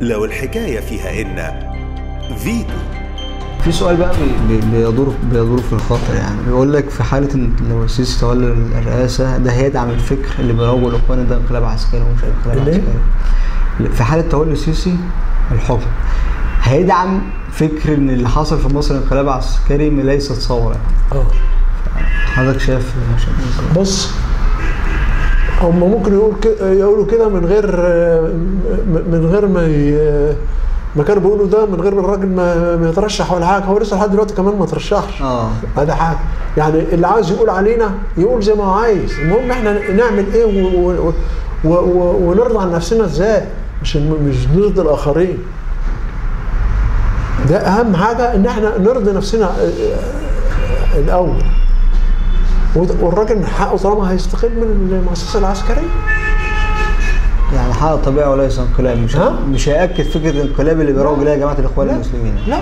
لو الحكاية فيها إن فيتو في سؤال بقى بي- بي- بيدور بيدور في الخاطر يعني بيقول لك في حاله ان لو السيسي تولى الرئاسه ده هيدعم الفكر اللي بيروج الاخوان ده انقلاب عسكري ومش انقلاب اللي إيه؟ عسكري في حاله تولي السيسي الحكم هيدعم فكر ان اللي حصل في مصر انقلاب عسكري ليست ثوره اه حضرتك شايف المشهد ده إزاي؟ بص هم ممكن يقول كده يقولوا كده من غير م- من غير ما ي- ما كانوا بيقولوا ده من غير الراجل ما, ما يترشح ولا حاجه هو لسه لحد دلوقتي كمان ما ترشحش اه هذا حاجه يعني اللي عاوز يقول علينا يقول زي ما هو عايز المهم احنا نعمل ايه و و و و ونرضى عن نفسنا ازاي مش مش نرضي الاخرين ده اهم حاجه ان احنا نرضي نفسنا آه، آه، الاول وده- والراجل من حقه طالما هيستقيل من المؤسسه العسكريه يعني حاله طبيعي وليس انقلاب مش ها؟ مش هياكد فكره الانقلاب اللي بيروج لها جماعه الاخوان لا. المسلمين لا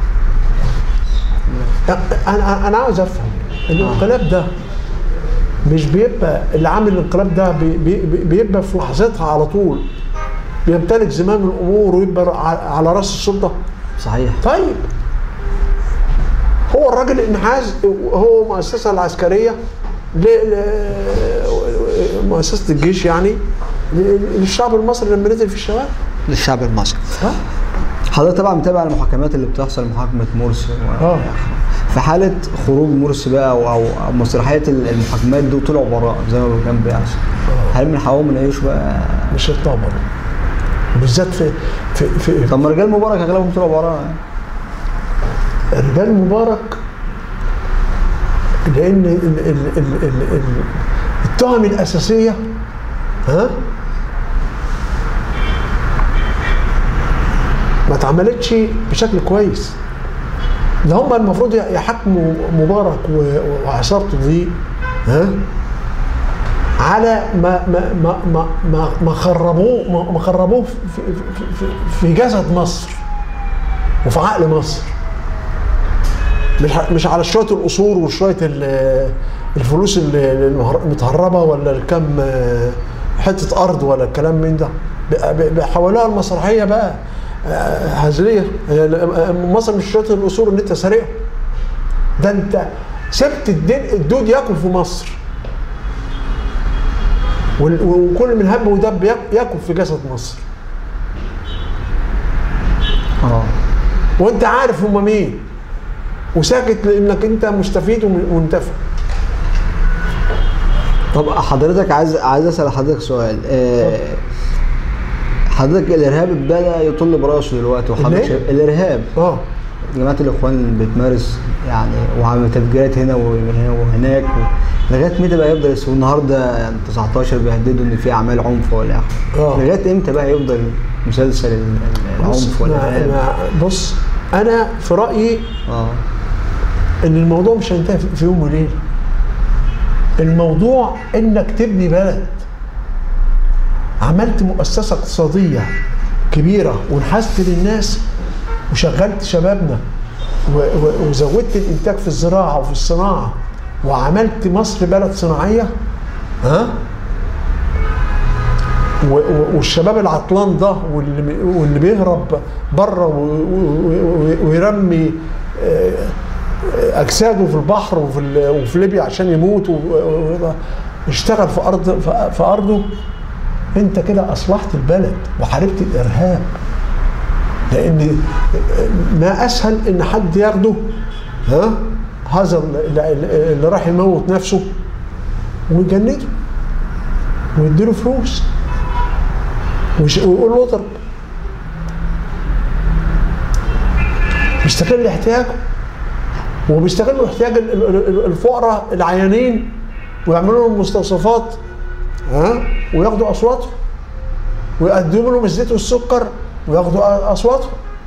انا انا عاوز افهم الانقلاب ده مش بيبقى اللي عامل الانقلاب ده بي- بي- بيبقى في لحظتها على طول بيمتلك زمام الامور ويبقى ع- على راس السلطه صحيح طيب هو الراجل انحاز هو مؤسسه العسكريه ل- ل- مؤسسه الجيش يعني ل- للشعب المصري لما نزل في الشوارع للشعب المصري ها؟ حضرتك طبعا متابع المحاكمات اللي بتحصل محاكمه مرسي و... اه في حاله خروج مرسي بقى او او أو مسرحيه المحاكمات دي وطلعوا براء زي ما كان بيحصل هل من حقهم يعيشوا بقى مش الطبر بالذات في في في طب ما رجال مبارك اغلبهم طلعوا براء يعني. رجال مبارك لان ال- ال- ال- ال- ال- التهم الاساسيه ها ما اتعملتش بشكل كويس ده هم المفروض يحاكموا مبارك و- وعصابته دي ها على ما ما ما ما ما, ما خربوه ما- ما خربوه في, في, في, في جسد مصر وفي عقل مصر مش ع- مش على شويه القصور وشويه ال- الفلوس اللي اللي المهر- متهربه ولا الكم آه، حته ارض ولا الكلام من ده ب- ب- بيحولوها المسرحيه بقى آه، هزليه هي ال- آه، مصر مش شويه القصور ان انت سارقها ده انت سبت الدين الدود ياكل في مصر وال- وكل من هب ودب ياك- ياكل في جسد مصر اه وانت عارف هم مين وساكت لانك انت مستفيد ومنتفع طب حضرتك عايز عايز اسال حضرتك سؤال آه حضرتك الارهاب بدا يطل براسه دلوقتي وحضرتك الإيه؟ شايف الارهاب اه جماعه الاخوان اللي بتمارس يعني وعامل تفجيرات هنا ومن هنا وهناك و... لغايه متى بقى يفضل يسوق النهارده يعني 19 بيهددوا ان في اعمال عنف ولا اخره آه. لغايه امتى بقى يفضل مسلسل ال- ال- بص العنف ما والارهاب ما بص انا في رايي اه ان الموضوع مش هينتهي في- في يوم وليله الموضوع انك تبني بلد عملت مؤسسه اقتصاديه كبيره ونحست للناس وشغلت شبابنا و- و- وزودت الانتاج في الزراعه وفي الصناعه وعملت مصر بلد صناعيه ها و- و- والشباب العطلان ده واللي واللي بيهرب بره و- و- و- ويرمي آه، اجساده في البحر وفي ال- وفي ليبيا عشان يموت و- و- اشتغل في ارض في- في ارضه انت كده اصلحت البلد وحاربت الارهاب لان ما اسهل ان حد ياخده ها هذا اللي, اللي راح يموت نفسه ويجنده ويديله فلوس ويش- ويقول له اضرب بيستغل احتياجه وبيستغلوا احتياج ال- ال- ال- الفقراء العيانين ويعملوا لهم مستوصفات ها وياخدوا اصواتهم ويقدموا لهم الزيت والسكر وياخدوا اصواتهم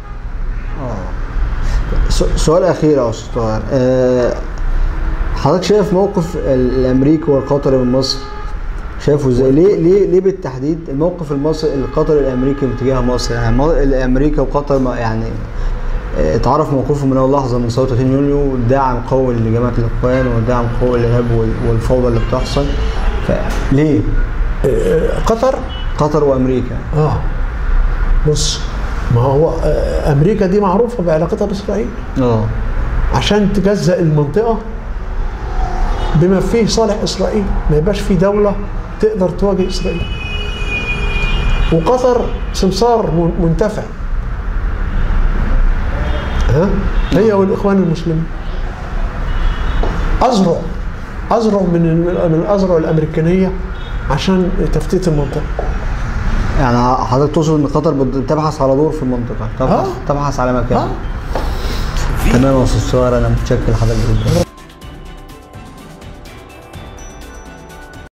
س- سؤال اخير يا استاذ طاهر آه، حضرتك شايف موقف ال- الامريكي والقطري من مصر شايفه ازاي ليه ليه ليه بالتحديد الموقف المصري القطري الامريكي تجاه مصر يعني مو- الامريكا وقطر ما- يعني آه، اتعرف موقفهم من اول لحظه من ثوره 30 يونيو دعم قوي لجماعه الاخوان ودعم قوي للارهاب وال- والفوضى اللي بتحصل فليه آه، قطر قطر وامريكا اه بص ما هو آه، امريكا دي معروفه بعلاقتها باسرائيل اه عشان تجزأ المنطقه بما فيه صالح اسرائيل ما يبقاش في دوله تقدر تواجه اسرائيل وقطر سمسار من- منتفع ها هي والاخوان المسلمين ازرع ازرع من من الازرع الامريكانيه عشان تفتيت المنطقه يعني حضرتك تقصد ان قطر بت- تبحث على دور في المنطقه تبحث آه. تبحث على مكان آه. تمام يا استاذ سؤال انا متشكر لحضرتك جدا